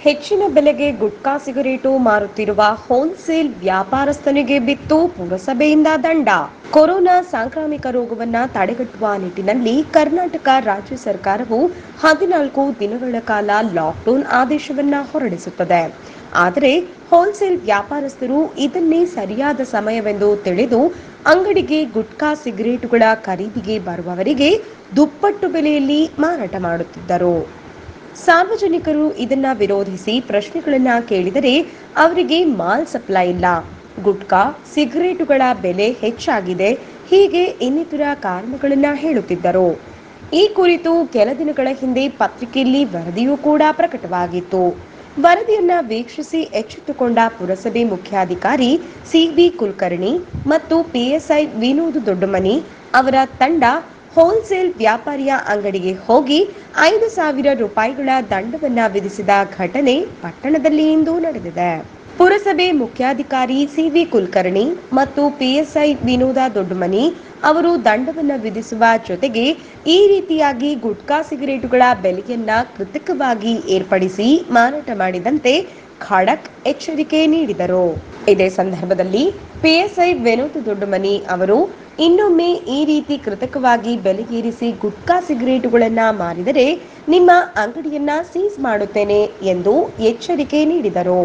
ಹೆಚ್ಚಿನ ಬೆಲೆಗೆ ಗುಟ್ಕಾ ಸಿಗರೇಟು ಮಾರುತ್ತಿರುವ ಹೋಲ್ಸೇಲ್ ವ್ಯಾಪಾರಸ್ಥನಿಗೆ ಬಿತ್ತು ಪುರಸಭೆಯಿಂದ ದಂಡ ಕೊರೋನಾ ಸಾಂಕ್ರಾಮಿಕ ರೋಗವನ್ನ ತಡೆಗಟ್ಟುವ ನಿಟ್ಟಿನಲ್ಲಿ ಕರ್ನಾಟಕ ರಾಜ್ಯ ಸರ್ಕಾರವು ಹದಿನಾಲ್ಕು ದಿನಗಳ ಕಾಲ ಲಾಕ್ಡೌನ್ ಆದೇಶವನ್ನ ಹೊರಡಿಸುತ್ತದೆ ಆದರೆ ಹೋಲ್ಸೇಲ್ ವ್ಯಾಪಾರಸ್ಥರು ಇದನ್ನೇ ಸರಿಯಾದ ಸಮಯವೆಂದು ತಿಳಿದು ಅಂಗಡಿಗೆ ಗುಟ್ಕಾ ಸಿಗರೇಟುಗಳ ಖರೀದಿಗೆ ಬರುವವರಿಗೆ ದುಪ್ಪಟ್ಟು ಬೆಲೆಯಲ್ಲಿ ಮಾರಾಟ ಮಾಡುತ್ತಿದ್ದರು ಸಾರ್ವಜನಿಕರು ಇದನ್ನ ವಿರೋಧಿಸಿ ಪ್ರಶ್ನೆಗಳನ್ನ ಕೇಳಿದರೆ ಅವರಿಗೆ ಮಾಲ್ ಸಪ್ಲೈ ಇಲ್ಲ ಗುಟ್ಕಾ ಸಿಗರೇಟುಗಳ ಬೆಲೆ ಹೆಚ್ಚಾಗಿದೆ ಹೀಗೆ ಇನ್ನಿತರ ಕಾರಣಗಳನ್ನ ಹೇಳುತ್ತಿದ್ದರು ಈ ಕುರಿತು ಕೆಲ ದಿನಗಳ ಹಿಂದೆ ಪತ್ರಿಕೆಯಲ್ಲಿ ವರದಿಯೂ ಕೂಡ ಪ್ರಕಟವಾಗಿತ್ತು ವರದಿಯನ್ನ ವೀಕ್ಷಿಸಿ ಎಚ್ಚೆತ್ತುಕೊಂಡ ಪುರಸಭೆ ಮುಖ್ಯಾಧಿಕಾರಿ ಸಿಬಿ ಕುಲಕರ್ಣಿ ಮತ್ತು ಪಿಎಸ್ಐ ವಿನೋದ್ ದೊಡ್ಡಮನಿ ಅವರ ತಂಡ ಹೋಲ್ಸೇಲ್ ವ್ಯಾಪಾರಿಯ ಅಂಗಡಿಗೆ ಹೋಗಿ ಐದು ಸಾವಿರ ರೂಪಾಯಿಗಳ ದಂಡವನ್ನ ವಿಧಿಸಿದ ಘಟನೆ ಪಟ್ಟಣದಲ್ಲಿ ಇಂದು ನಡೆದಿದೆ ಪುರಸಭೆ ಮುಖ್ಯಾಧಿಕಾರಿ ಸಿವಿ ಕುಲಕರ್ಣಿ ಮತ್ತು ಪಿಎಸ್ಐ ವಿನೋದ ದೊಡ್ಡಮನಿ ಅವರು ದಂಡವನ್ನ ವಿಧಿಸುವ ಜೊತೆಗೆ ಈ ರೀತಿಯಾಗಿ ಗುಟ್ಕಾ ಸಿಗರೇಟುಗಳ ಬೆಲೆಯನ್ನ ಕೃತಕವಾಗಿ ಏರ್ಪಡಿಸಿ ಮಾರಾಟ ಮಾಡಿದಂತೆ ಖಡಕ್ ಎಚ್ಚರಿಕೆ ನೀಡಿದರು ಇದೇ ಸಂದರ್ಭದಲ್ಲಿ ಪಿಎಸ್ಐ ವಿನೋದ್ ದೊಡ್ಡಮನಿ ಅವರು ಇನ್ನೊಮ್ಮೆ ಈ ರೀತಿ ಕೃತಕವಾಗಿ ಬೆಲೆಗೇರಿಸಿ ಗುಟ್ಕಾ ಸಿಗರೇಟುಗಳನ್ನ ಮಾರಿದರೆ ನಿಮ್ಮ ಅಂಗಡಿಯನ್ನ ಸೀಸ್ ಮಾಡುತ್ತೇನೆ ಎಂದು ಎಚ್ಚರಿಕೆ ನೀಡಿದರು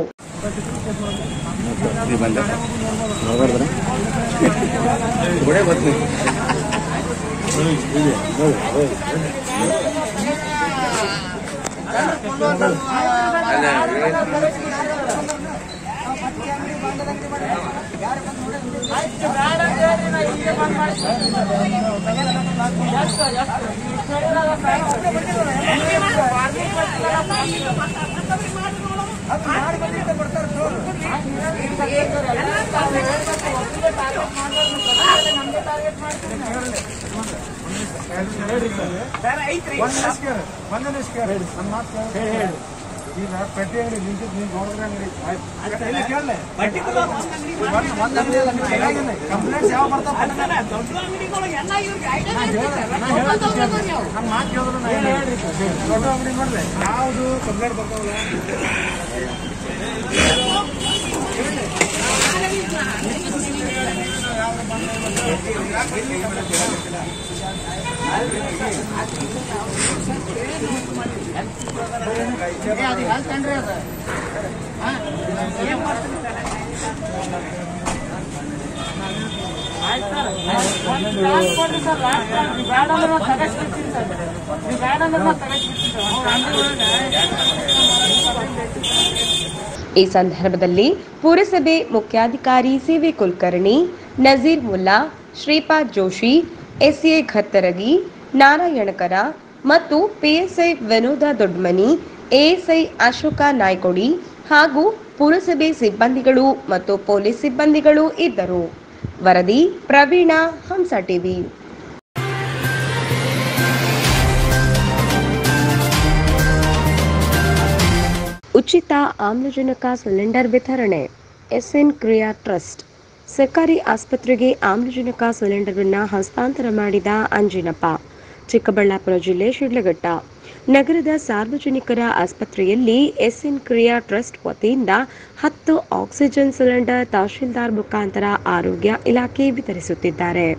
ಗುಡೆ ಬರ್ತೀನಿ ಈಗ ಪೆಟ್ಟಿ ಅಂಗಡಿ ನಿಂತಿದ್ದು ನೀವು ನೋಡಿದ್ರೆ ಅಂಗಡಿ ಕಂಪ್ಲೇಂಟ್ಸ್ ಯಾವ ಬರ್ತಾವ ನಮ್ಮ ಮಾತು ಕೇಳಿದ್ರು ನಾ ಏನು ಹೇಳ್ರಿ ದೊಡ್ಡ ಅಂಗಡಿ ನೋಡ್ರಿ ಯಾವುದು ಕಂಪ್ಲೇಂಟ್ ಬರ್ತಾವಲ್ಲ ಈ ಸಂದರ್ಭದಲ್ಲಿ ಪುರಸಭೆ ಮುಖ್ಯಾಧಿಕಾರಿ ಸಿವಿ ಕುಲಕರ್ಣಿ ನಜೀರ್ ಮುಲ್ಲಾ ಶ್ರೀಪಾದ್ ಜೋಶಿ ಎಸ್ಎ ಖತ್ತರಗಿ ನಾರಾಯಣಕರ ಮತ್ತು ಪಿಎಸ್ಐ ವಿನೋದ ದೊಡ್ಮನಿ ಎಎಸ್ಐ ಅಶೋಕ ನಾಯ್ಕೊಡಿ ಹಾಗೂ ಪುರಸಭೆ ಸಿಬ್ಬಂದಿಗಳು ಮತ್ತು ಪೊಲೀಸ್ ಸಿಬ್ಬಂದಿಗಳು ಇದ್ದರು ವರದಿ ಪ್ರವೀಣ ಹಂಸ ಟಿವಿ ಉಚಿತ ಆಮ್ಲಜನಕ ಸಿಲಿಂಡರ್ ವಿತರಣೆ ಎಸ್ಎನ್ ಕ್ರಿಯಾ ಟ್ರಸ್ಟ್ ಸರ್ಕಾರಿ ಆಸ್ಪತ್ರೆಗೆ ಆಮ್ಲಜನಕ ಸಿಲಿಂಡರ್ ಅನ್ನ ಹಸ್ತಾಂತರ ಮಾಡಿದ ಅಂಜಿನಪ್ಪ ಚಿಕ್ಕಬಳ್ಳಾಪುರ ಜಿಲ್ಲೆ ಶಿಡ್ಲಘಟ್ಟ ನಗರದ ಸಾರ್ವಜನಿಕರ ಆಸ್ಪತ್ರೆಯಲ್ಲಿ ಎಸ್ಎನ್ ಕ್ರಿಯಾ ಟ್ರಸ್ಟ್ ವತಿಯಿಂದ ಹತ್ತು ಆಕ್ಸಿಜನ್ ಸಿಲಿಂಡರ್ ತಹಶೀಲ್ದಾರ್ ಮುಖಾಂತರ ಆರೋಗ್ಯ ಇಲಾಖೆ ವಿತರಿಸುತ್ತಿದ್ದಾರೆ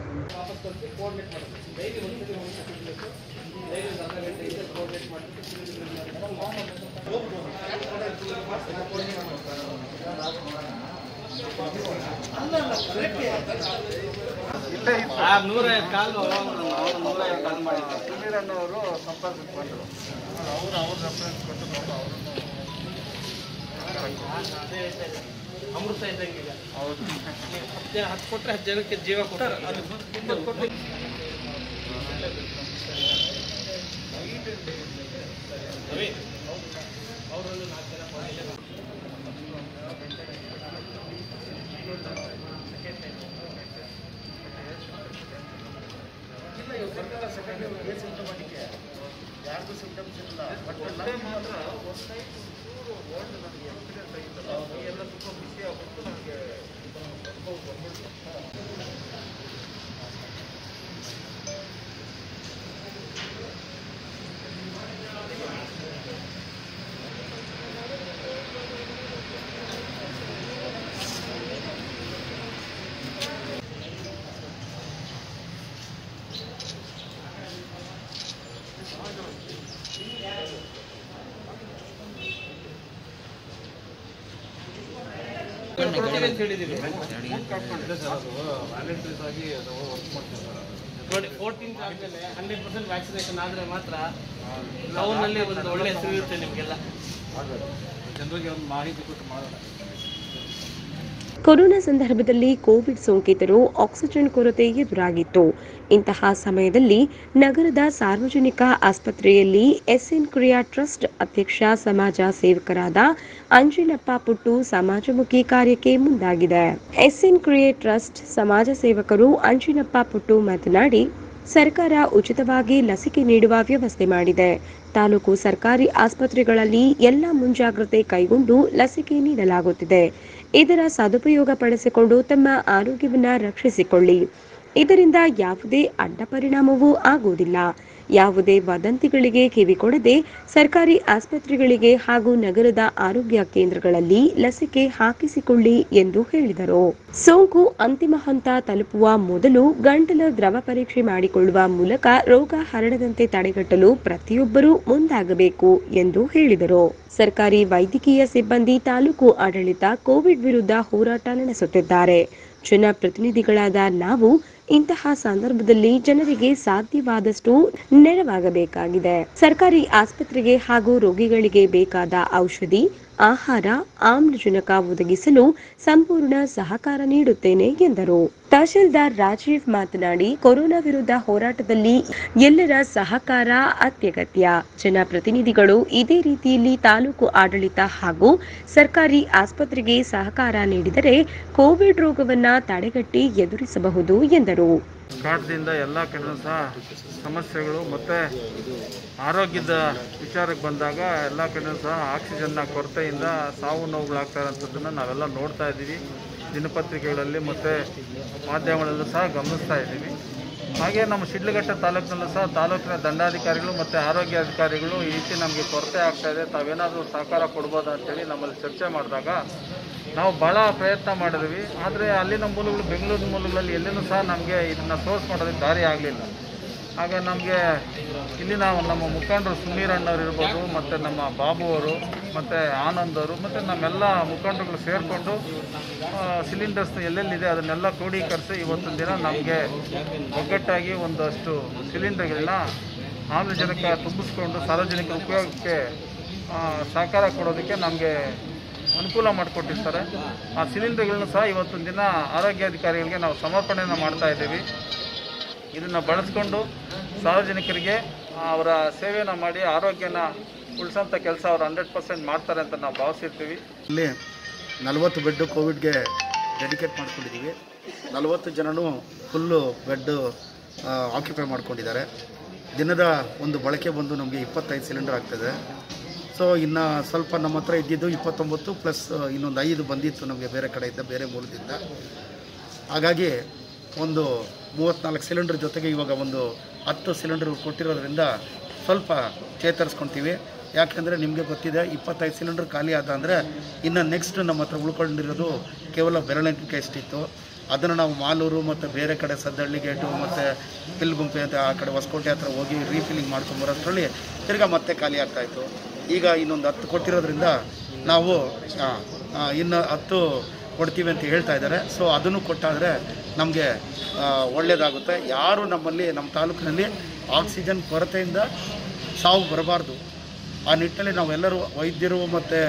ಸುಮೀರಣ್ಣವರು ಸಂಪರ್ಕಕ್ಕೆ ಬಂದರು ಅವರು ಅವ್ರ ರೆಫರೆನ್ಸ್ ಕೊಟ್ಟು ಪಾಪ ಅವರು ಅಮೃತ ಇದ್ದಂಗೆ ಈಗ ಹತ್ತು ಕೊಟ್ಟರೆ ಹತ್ತು ಜನಕ್ಕೆ ಜೀವ ಕೊಟ್ಟಾರ ಯಾರಿಗೂ ಸಿಂಟಮ್ಸ್ ಇಲ್ಲ ಬಟ್ ಮಾತ್ರ ಎಲ್ಲ ತುಂಬ ಖುಷಿ ಆಗ್ಬಿಟ್ಟು ನನಗೆ ಅನುಭವ ಬಂದ್ಬಿಡ್ತು ಕೊಡ್ತೀವಿ ಅಂತ ಹೇಳಿದ್ದೀವಿ ವ್ಯಾಲೆಂಟರೀಸ್ ಆಗಿ ಅದು ವರ್ಕ್ ಮಾಡ್ತೀವಿ ಸರ್ ನೋಡಿ ಫೋರ್ಟೀನ್ತ್ ಆದಮೇಲೆ ಹಂಡ್ರೆಡ್ ಪರ್ಸೆಂಟ್ ವ್ಯಾಕ್ಸಿನೇಷನ್ ಆದರೆ ಮಾತ್ರ ಟೌನಲ್ಲಿ ಒಂದು ಒಳ್ಳೆ ಹೆಸರು ಇರುತ್ತೆ ನಿಮಗೆಲ್ಲ ಆಗಬೇಕು ಜನರಿಗೆ ಒಂದು ಮಾಹಿತಿ ಕೊಟ್ಟು ಮಾಡೋಣ ಕೊರೋನಾ ಸಂದರ್ಭದಲ್ಲಿ ಕೋವಿಡ್ ಸೋಂಕಿತರು ಆಕ್ಸಿಜನ್ ಕೊರತೆ ಎದುರಾಗಿತ್ತು ಇಂತಹ ಸಮಯದಲ್ಲಿ ನಗರದ ಸಾರ್ವಜನಿಕ ಆಸ್ಪತ್ರೆಯಲ್ಲಿ ಎಸ್ಎನ್ ಕ್ರಿಯಾ ಟ್ರಸ್ಟ್ ಅಧ್ಯಕ್ಷ ಸಮಾಜ ಸೇವಕರಾದ ಅಂಜಿನಪ್ಪ ಪುಟ್ಟು ಸಮಾಜಮುಖಿ ಕಾರ್ಯಕ್ಕೆ ಮುಂದಾಗಿದೆ ಎಸ್ಎನ್ ಕ್ರಿಯೇ ಟ್ರಸ್ಟ್ ಸಮಾಜ ಸೇವಕರು ಅಂಜಿನಪ್ಪ ಪುಟ್ಟು ಮಾತನಾಡಿ ಸರ್ಕಾರ ಉಚಿತವಾಗಿ ಲಸಿಕೆ ನೀಡುವ ವ್ಯವಸ್ಥೆ ಮಾಡಿದೆ ತಾಲೂಕು ಸರ್ಕಾರಿ ಆಸ್ಪತ್ರೆಗಳಲ್ಲಿ ಎಲ್ಲ ಮುಂಜಾಗ್ರತೆ ಕೈಗೊಂಡು ಲಸಿಕೆ ನೀಡಲಾಗುತ್ತಿದೆ ಇದರ ಸದುಪಯೋಗ ಪಡಿಸಿಕೊಂಡು ತಮ್ಮ ಆರೋಗ್ಯವನ್ನ ರಕ್ಷಿಸಿಕೊಳ್ಳಿ ಇದರಿಂದ ಯಾವುದೇ ಅಡ್ಡ ಪರಿಣಾಮವೂ ಆಗುವುದಿಲ್ಲ ಯಾವುದೇ ವದಂತಿಗಳಿಗೆ ಕಿವಿಕೊಡದೆ ಸರ್ಕಾರಿ ಆಸ್ಪತ್ರೆಗಳಿಗೆ ಹಾಗೂ ನಗರದ ಆರೋಗ್ಯ ಕೇಂದ್ರಗಳಲ್ಲಿ ಲಸಿಕೆ ಹಾಕಿಸಿಕೊಳ್ಳಿ ಎಂದು ಹೇಳಿದರು ಸೋಂಕು ಅಂತಿಮ ಹಂತ ತಲುಪುವ ಮೊದಲು ಗಂಟಲ ದ್ರವ ಪರೀಕ್ಷೆ ಮಾಡಿಕೊಳ್ಳುವ ಮೂಲಕ ರೋಗ ಹರಡದಂತೆ ತಡೆಗಟ್ಟಲು ಪ್ರತಿಯೊಬ್ಬರೂ ಮುಂದಾಗಬೇಕು ಎಂದು ಹೇಳಿದರು ಸರ್ಕಾರಿ ವೈದ್ಯಕೀಯ ಸಿಬ್ಬಂದಿ ತಾಲೂಕು ಆಡಳಿತ ಕೋವಿಡ್ ವಿರುದ್ಧ ಹೋರಾಟ ನಡೆಸುತ್ತಿದ್ದಾರೆ ಜನಪ್ರತಿನಿಧಿಗಳಾದ ನಾವು ಇಂತಹ ಸಂದರ್ಭದಲ್ಲಿ ಜನರಿಗೆ ಸಾಧ್ಯವಾದಷ್ಟು ನೆರವಾಗಬೇಕಾಗಿದೆ ಸರ್ಕಾರಿ ಆಸ್ಪತ್ರೆಗೆ ಹಾಗೂ ರೋಗಿಗಳಿಗೆ ಬೇಕಾದ ಔಷಧಿ ಆಹಾರ ಆಮ್ಲಜನಕ ಒದಗಿಸಲು ಸಂಪೂರ್ಣ ಸಹಕಾರ ನೀಡುತ್ತೇನೆ ಎಂದರು ತಹಶೀಲ್ದಾರ್ ರಾಜೀವ್ ಮಾತನಾಡಿ ಕೊರೋನಾ ವಿರುದ್ಧ ಹೋರಾಟದಲ್ಲಿ ಎಲ್ಲರ ಸಹಕಾರ ಅತ್ಯಗತ್ಯ ಜನಪ್ರತಿನಿಧಿಗಳು ಇದೇ ರೀತಿಯಲ್ಲಿ ತಾಲೂಕು ಆಡಳಿತ ಹಾಗೂ ಸರ್ಕಾರಿ ಆಸ್ಪತ್ರೆಗೆ ಸಹಕಾರ ನೀಡಿದರೆ ಕೋವಿಡ್ ರೋಗವನ್ನ ತಡೆಗಟ್ಟಿ ಎದುರಿಸಬಹುದು ಎಂದರು ಕಾಟದಿಂದ ಎಲ್ಲ ಕಡೆ ಸಹ ಸಮಸ್ಯೆಗಳು ಮತ್ತು ಆರೋಗ್ಯದ ವಿಚಾರಕ್ಕೆ ಬಂದಾಗ ಎಲ್ಲ ಕಡೆ ಸಹ ಆಕ್ಸಿಜನ್ನ ಕೊರತೆಯಿಂದ ಸಾವು ನೋವುಗಳಾಗ್ತಾ ಇರೋಂಥದ್ದನ್ನು ನಾವೆಲ್ಲ ನೋಡ್ತಾ ಇದ್ದೀವಿ ದಿನಪತ್ರಿಕೆಗಳಲ್ಲಿ ಮತ್ತು ಮಾಧ್ಯಮಗಳಲ್ಲೂ ಸಹ ಗಮನಿಸ್ತಾ ಇದ್ದೀವಿ ಹಾಗೆ ನಮ್ಮ ಶಿಡ್ಲಘಟ್ಟ ತಾಲೂಕಿನಲ್ಲೂ ಸಹ ತಾಲೂಕಿನ ದಂಡಾಧಿಕಾರಿಗಳು ಮತ್ತು ಆರೋಗ್ಯ ಅಧಿಕಾರಿಗಳು ಈ ರೀತಿ ನಮಗೆ ಕೊರತೆ ಆಗ್ತಾ ಇದೆ ತಾವೇನಾದರೂ ಸಹಕಾರ ಕೊಡ್ಬೋದಾ ಅಂತೇಳಿ ನಮ್ಮಲ್ಲಿ ಚರ್ಚೆ ಮಾಡಿದಾಗ ನಾವು ಭಾಳ ಪ್ರಯತ್ನ ಮಾಡಿದ್ವಿ ಆದರೆ ಅಲ್ಲಿನ ಮೂಲಗಳು ಬೆಂಗಳೂರಿನ ಮೂಲಗಳಲ್ಲಿ ಎಲ್ಲಿನೂ ಸಹ ನಮಗೆ ಇದನ್ನು ಸೋರ್ಸ್ ಮಾಡೋದಕ್ಕೆ ದಾರಿ ಆಗಲಿಲ್ಲ ಆಗ ನಮಗೆ ಇಲ್ಲಿನ ನಮ್ಮ ಮುಖಂಡರು ಸುಮೀರ್ ಅಣ್ಣವ್ರು ಇರ್ಬೋದು ಮತ್ತು ನಮ್ಮ ಬಾಬು ಅವರು ಮತ್ತು ಆನಂದ್ ಅವರು ಮತ್ತು ನಮ್ಮೆಲ್ಲ ಮುಖಂಡರುಗಳು ಸೇರಿಕೊಂಡು ಸಿಲಿಂಡರ್ಸ್ ಎಲ್ಲೆಲ್ಲಿದೆ ಅದನ್ನೆಲ್ಲ ಕ್ರೋಢೀಕರಿಸಿ ಇವತ್ತಿನ ದಿನ ನಮಗೆ ಒಗ್ಗಟ್ಟಾಗಿ ಒಂದಷ್ಟು ಸಿಲಿಂಡರ್ಗಳನ್ನ ಆಮ್ಲಜನಕ ತುಂಬಿಸ್ಕೊಂಡು ಸಾರ್ವಜನಿಕರ ಉಪಯೋಗಕ್ಕೆ ಆ, ಸಹಕಾರ ಕೊಡೋದಕ್ಕೆ ನಮಗೆ ಅನುಕೂಲ ಮಾಡಿಕೊಟ್ಟಿರ್ತಾರೆ ಆ ಸಿಲಿಂಡರ್ಗಳನ್ನ ಸಹ ಇವತ್ತಿನ ದಿನ ಆರೋಗ್ಯಾಧಿಕಾರಿಗಳಿಗೆ ನಾವು ಸಮರ್ಪಣೆಯನ್ನು ಮಾಡ್ತಾ ಇದ್ದೀವಿ ಇದನ್ನು ಬಳಸ್ಕೊಂಡು ಸಾರ್ವಜನಿಕರಿಗೆ ಅವರ ಸೇವೆಯನ್ನು ಮಾಡಿ ಆರೋಗ್ಯನ ಉಳಿಸೋಂಥ ಕೆಲಸ ಅವರು ಹಂಡ್ರೆಡ್ ಪರ್ಸೆಂಟ್ ಮಾಡ್ತಾರೆ ಅಂತ ನಾವು ಭಾವಿಸಿರ್ತೀವಿ ಇಲ್ಲಿ ನಲವತ್ತು ಬೆಡ್ಡು ಕೋವಿಡ್ಗೆ ಡೆಡಿಕೇಟ್ ಮಾಡ್ಕೊಂಡಿದ್ದೀವಿ ನಲವತ್ತು ಜನನು ಫುಲ್ಲು ಬೆಡ್ಡು ಆಕ್ಯುಪೈ ಮಾಡ್ಕೊಂಡಿದ್ದಾರೆ ದಿನದ ಒಂದು ಬಳಕೆ ಬಂದು ನಮಗೆ ಇಪ್ಪತ್ತೈದು ಸಿಲಿಂಡರ್ ಆಗ್ತದೆ ಸೊ ಇನ್ನು ಸ್ವಲ್ಪ ನಮ್ಮ ಹತ್ರ ಇದ್ದಿದ್ದು ಇಪ್ಪತ್ತೊಂಬತ್ತು ಪ್ಲಸ್ ಇನ್ನೊಂದು ಐದು ಬಂದಿತ್ತು ನಮಗೆ ಬೇರೆ ಕಡೆಯಿಂದ ಬೇರೆ ಮೂಲದಿಂದ ಹಾಗಾಗಿ ಒಂದು ಮೂವತ್ತ್ನಾಲ್ಕು ಸಿಲಿಂಡರ್ ಜೊತೆಗೆ ಇವಾಗ ಒಂದು ಹತ್ತು ಸಿಲಿಂಡರ್ ಕೊಟ್ಟಿರೋದ್ರಿಂದ ಸ್ವಲ್ಪ ಚೇತರಿಸ್ಕೊತೀವಿ ಯಾಕೆಂದರೆ ನಿಮಗೆ ಗೊತ್ತಿದೆ ಇಪ್ಪತ್ತೈದು ಸಿಲಿಂಡರ್ ಖಾಲಿ ಆದ ಅಂದರೆ ಇನ್ನು ನೆಕ್ಸ್ಟ್ ನಮ್ಮ ಹತ್ರ ಉಳ್ಕೊಂಡಿರೋದು ಕೇವಲ ಬೆರಳೆಣಿಕೆ ಎಷ್ಟಿತ್ತು ಅದನ್ನು ನಾವು ಮಾಲೂರು ಮತ್ತು ಬೇರೆ ಕಡೆ ಸದ್ದಹಳ್ಳಿ ಗೇಟು ಮತ್ತು ಪಿಲ್ಗುಂಪೆ ಅಂತ ಆ ಕಡೆ ಹೊಸಕೋಟೆ ಹತ್ರ ಹೋಗಿ ರೀಫಿಲ್ಲಿಂಗ್ ಮಾಡ್ಕೊಂಬರೋದ್ರಲ್ಲಿ ತಿರ್ಗಾ ಮತ್ತೆ ಖಾಲಿ ಆಗ್ತಾಯಿತ್ತು ಈಗ ಇನ್ನೊಂದು ಹತ್ತು ಕೊಟ್ಟಿರೋದ್ರಿಂದ ನಾವು ಆ, ಆ, ಇನ್ನು ಹತ್ತು ಕೊಡ್ತೀವಿ ಅಂತ ಹೇಳ್ತಾ ಇದ್ದಾರೆ ಸೊ ಅದನ್ನು ಕೊಟ್ಟಾದರೆ ನಮಗೆ ಒಳ್ಳೆಯದಾಗುತ್ತೆ ಯಾರು ನಮ್ಮಲ್ಲಿ ನಮ್ಮ ತಾಲೂಕಿನಲ್ಲಿ ಆಕ್ಸಿಜನ್ ಕೊರತೆಯಿಂದ ಸಾವು ಬರಬಾರ್ದು ಆ ನಿಟ್ಟಿನಲ್ಲಿ ನಾವೆಲ್ಲರೂ ವೈದ್ಯರು ಮತ್ತು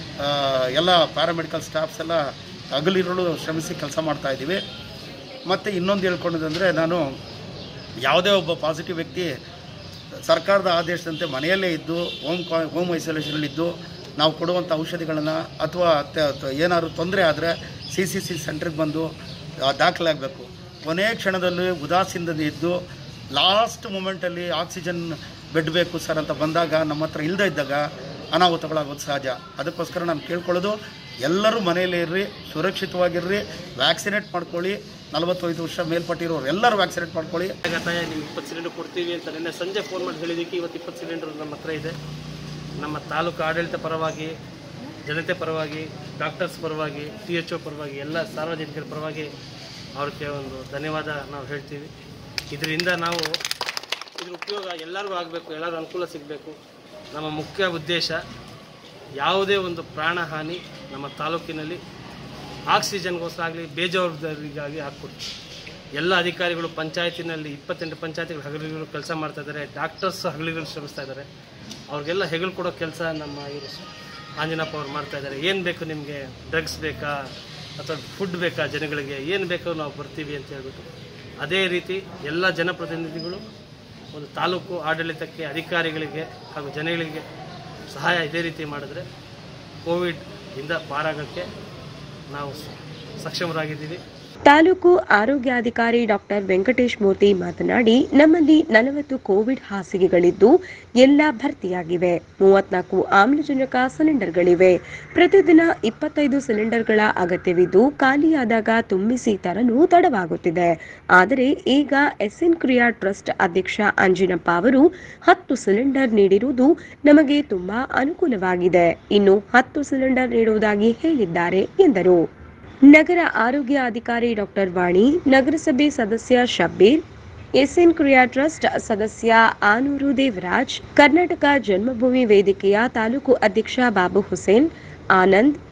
ಎಲ್ಲ ಪ್ಯಾರಾಮೆಡಿಕಲ್ ಸ್ಟಾಫ್ಸ್ ಎಲ್ಲ ಹಗಲಿರುಳು ಶ್ರಮಿಸಿ ಕೆಲಸ ಮಾಡ್ತಾ ಇದ್ದೀವಿ ಮತ್ತು ಇನ್ನೊಂದು ಹೇಳ್ಕೊಂಡದಂದರೆ ನಾನು ಯಾವುದೇ ಒಬ್ಬ ಪಾಸಿಟಿವ್ ವ್ಯಕ್ತಿ ಸರ್ಕಾರದ ಆದೇಶದಂತೆ ಮನೆಯಲ್ಲೇ ಇದ್ದು ಹೋಮ್ ಕ್ವಾ ಹೋಮ್ ಐಸೋಲೇಷನಲ್ಲಿದ್ದು ನಾವು ಕೊಡುವಂಥ ಔಷಧಿಗಳನ್ನು ಅಥವಾ ಏನಾದರೂ ತೊಂದರೆ ಆದರೆ ಸಿ ಸಿ ಸಿ ಸೆಂಟ್ರಿಗೆ ಬಂದು ಆ, ದಾಖಲಾಗಬೇಕು ಕೊನೆಯ ಕ್ಷಣದಲ್ಲಿ ಉದಾಸೀನದಿಂದ ಇದ್ದು ಲಾಸ್ಟ್ ಮೂಮೆಂಟಲ್ಲಿ ಆಕ್ಸಿಜನ್ ಬೆಡ್ ಬೇಕು ಸರ್ ಅಂತ ಬಂದಾಗ ನಮ್ಮ ಹತ್ರ ಇಲ್ಲದೇ ಇದ್ದಾಗ ಅನಾಹುತಗಳಾಗೋದು ಸಹಜ ಅದಕ್ಕೋಸ್ಕರ ನಾನು ಕೇಳ್ಕೊಳ್ಳೋದು ಎಲ್ಲರೂ ಮನೆಯಲ್ಲೇ ಇರ್ರಿ ಸುರಕ್ಷಿತವಾಗಿರ್ರಿ ವ್ಯಾಕ್ಸಿನೇಟ್ ಮಾಡ್ಕೊಳ್ಳಿ ನಲವತ್ತೈದು ವರ್ಷ ಮೇಲ್ಪಟ್ಟಿರೋರು ಎಲ್ಲರೂ ವ್ಯಾಕ್ಸಿನೇಟ್ ಮಾಡ್ಕೊಳ್ಳಿ ತಾಯ ನಿಮ್ಗೆ ಇಪ್ಪತ್ತು ಸಿಲಿಂಡರ್ ಕೊಡ್ತೀವಿ ಅಂತ ನಿನ್ನೆ ಸಂಜೆ ಫೋನ್ ಮಾಡಿ ಹೇಳಿದ್ದಕ್ಕೆ ಇವತ್ತು ಇಪ್ಪತ್ತು ಸಿಲಿಂಡರ್ ನಮ್ಮ ಹತ್ರ ಇದೆ ನಮ್ಮ ತಾಲೂಕು ಆಡಳಿತ ಪರವಾಗಿ ಜನತೆ ಪರವಾಗಿ ಡಾಕ್ಟರ್ಸ್ ಪರವಾಗಿ ಟಿ ಎಚ್ ಒ ಪರವಾಗಿ ಎಲ್ಲ ಸಾರ್ವಜನಿಕರ ಪರವಾಗಿ ಅವ್ರಿಗೆ ಒಂದು ಧನ್ಯವಾದ ನಾವು ಹೇಳ್ತೀವಿ ಇದರಿಂದ ನಾವು ಇದ್ರ ಉಪಯೋಗ ಎಲ್ಲರಿಗೂ ಆಗಬೇಕು ಎಲ್ಲರಿಗೂ ಅನುಕೂಲ ಸಿಗಬೇಕು ನಮ್ಮ ಮುಖ್ಯ ಉದ್ದೇಶ ಯಾವುದೇ ಒಂದು ಪ್ರಾಣಹಾನಿ ನಮ್ಮ ತಾಲೂಕಿನಲ್ಲಿ ಆಕ್ಸಿಜನ್ಗೋಸ್ಕರ ಆಗಲಿ ಬೇಜವಾಬ್ದಾರಿಗಾಗಿ ಹಾಕ್ಕೊಡ್ತೀವಿ ಎಲ್ಲ ಅಧಿಕಾರಿಗಳು ಪಂಚಾಯತಿನಲ್ಲಿ ಇಪ್ಪತ್ತೆಂಟು ಪಂಚಾಯತಿಗಳು ಹಗಲಿಗಳು ಕೆಲಸ ಮಾಡ್ತಾ ಇದ್ದಾರೆ ಡಾಕ್ಟರ್ಸ್ ಹಗಲಿಗಳು ಶ್ರಮಿಸ್ತಾ ಇದ್ದಾರೆ ಅವ್ರಿಗೆಲ್ಲ ಹೆಗಲು ಕೊಡೋ ಕೆಲಸ ನಮ್ಮ ಇವರು ಆಂಜನಪ್ಪ ಅವ್ರು ಮಾಡ್ತಾ ಇದ್ದಾರೆ ಏನು ಬೇಕು ನಿಮಗೆ ಡ್ರಗ್ಸ್ ಬೇಕಾ ಅಥವಾ ಫುಡ್ ಬೇಕಾ ಜನಗಳಿಗೆ ಏನು ಬೇಕೋ ನಾವು ಬರ್ತೀವಿ ಅಂತ ಹೇಳ್ಬಿಟ್ಟು ಅದೇ ರೀತಿ ಎಲ್ಲ ಜನಪ್ರತಿನಿಧಿಗಳು ಒಂದು ತಾಲೂಕು ಆಡಳಿತಕ್ಕೆ ಅಧಿಕಾರಿಗಳಿಗೆ ಹಾಗೂ ಜನಗಳಿಗೆ ಸಹಾಯ ಇದೇ ರೀತಿ ಮಾಡಿದ್ರೆ ಕೋವಿಡ್ ಇಂದ ಪಾರಾಗಕ್ಕೆ ನಾವು ಸ- ಸಕ್ಷಮರಾಗಿದ್ದೀವಿ ತಾಲೂಕು ಆರೋಗ್ಯಾಧಿಕಾರಿ ಡಾಕ್ಟರ್ ವೆಂಕಟೇಶ್ ಮೂರ್ತಿ ಮಾತನಾಡಿ ನಮ್ಮಲ್ಲಿ ನಲವತ್ತು ಕೋವಿಡ್ ಹಾಸಿಗೆಗಳಿದ್ದು ಎಲ್ಲ ಭರ್ತಿಯಾಗಿವೆ ಮೂವತ್ನಾಲ್ಕು ಆಮ್ಲಜನಕ ಸಿಲಿಂಡರ್ಗಳಿವೆ ಪ್ರತಿದಿನ ಇಪ್ಪತ್ತೈದು ಸಿಲಿಂಡರ್ಗಳ ಅಗತ್ಯವಿದ್ದು ಖಾಲಿಯಾದಾಗ ತುಂಬಿಸಿ ತರಲು ತಡವಾಗುತ್ತಿದೆ ಆದರೆ ಈಗ ಎಸ್ಎನ್ ಕ್ರಿಯಾ ಟ್ರಸ್ಟ್ ಅಧ್ಯಕ್ಷ ಅಂಜಿನಪ್ಪ ಅವರು ಹತ್ತು ಸಿಲಿಂಡರ್ ನೀಡಿರುವುದು ನಮಗೆ ತುಂಬಾ ಅನುಕೂಲವಾಗಿದೆ ಇನ್ನು ಹತ್ತು ಸಿಲಿಂಡರ್ ನೀಡುವುದಾಗಿ ಹೇಳಿದ್ದಾರೆ ಎಂದರು ನಗರ ಆರೋಗ್ಯ ಅಧಿಕಾರಿ ಡಾಕ್ಟರ್ ವಾಣಿ ನಗರಸಭೆ ಸದಸ್ಯ ಶಬ್ಬೀರ್ ಎಸ್ಎನ್ ಕ್ರಿಯಾ ಟ್ರಸ್ಟ್ ಸದಸ್ಯ ಆನೂರು ದೇವರಾಜ್ ಕರ್ನಾಟಕ ಜನ್ಮಭೂಮಿ ವೇದಿಕೆಯ ತಾಲೂಕು ಅಧ್ಯಕ್ಷ ಬಾಬು ಹುಸೇನ್ ಆನಂದ್